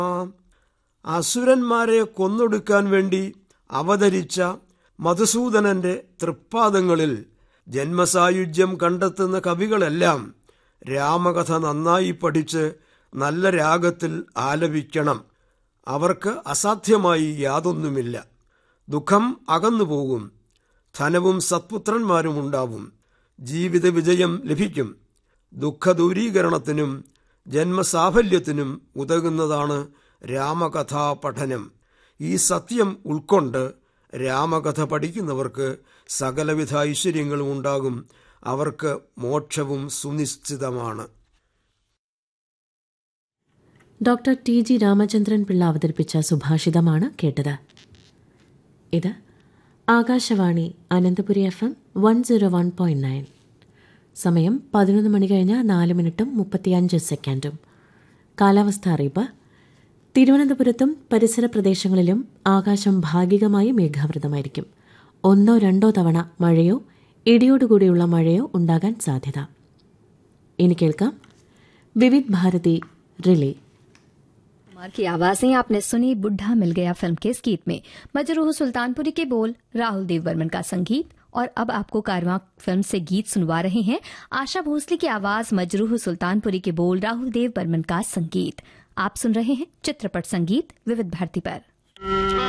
അസുരന്മാരെ കൊന്നൊടുക്കാൻ വേണ്ടി അവതരിച്ച മധുസൂദനന്റെ തൃപ്പാദങ്ങളിൽ ജന്മസായുജ്യം കണ്ടെത്തുന്ന കവികളെല്ലാം രാമകഥ നന്നായി പഠിച്ച് നല്ല രാഗത്തിൽ ആലപിക്കണം അവർക്ക് അസാധ്യമായി യാതൊന്നുമില്ല ദുഃഖം അകന്നുപോകും ധനവും സത്പുത്രന്മാരും ഉണ്ടാവും ജീവിത വിജയം ലഭിക്കും ദുഃഖദൂരീകരണത്തിനും ജന്മസാഫല്യത്തിനും ഉതകുന്നതാണ് രാമകഥാ പഠനം ഈ സത്യം ഉൾക്കൊണ്ട് രാമകഥ പഠിക്കുന്നവർക്ക് സകലവിധ ഐശ്വര്യങ്ങളും ഉണ്ടാകും അവർക്ക് മോക്ഷവും സുനിശ്ചിതമാണ് doctor T G Ramachandran Pillai അവതരിപ്പിച്ച സുഭാഷിതമാണ് കേട്ടത് ഇത് Akashvani Ananthapuri F M one zero one point nine സമയം പതിനൊന്ന് മണി കഴിഞ്ഞ് നാല് മിനിറ്റും മുപ്പത്തിയഞ്ച് സെക്കൻഡും കാലാവസ്ഥ അറിയിപ്പ് തിരുവനന്തപുരത്തും പരിസര പ്രദേശങ്ങളിലും ആകാശം ഭാഗികമായി മേഘാവൃതമായിരിക്കും ഒന്നോ രണ്ടോ തവണ മഴയോ ഇടിയോടുകൂടിയുള്ള മഴയോ ഉണ്ടാകാൻ സാധ്യത ഇനി കേൾക്കാം വിവിധ് ഭാരതി റിലേ कुमार की आवाजें आपने सुनी बुढ़ा मिल गया फिल्म के इस गीत में मजरूह सुल्तानपुरी के बोल राहुल देव वर्मन का संगीत और अब आपको कारवां फिल्म से गीत सुनवा रहे हैं आशा भोसले की आवाज मजरूह सुल्तानपुरी के बोल राहुल देव बर्मन का संगीत आप सुन रहे हैं चित्रपट संगीत विविध भारती पर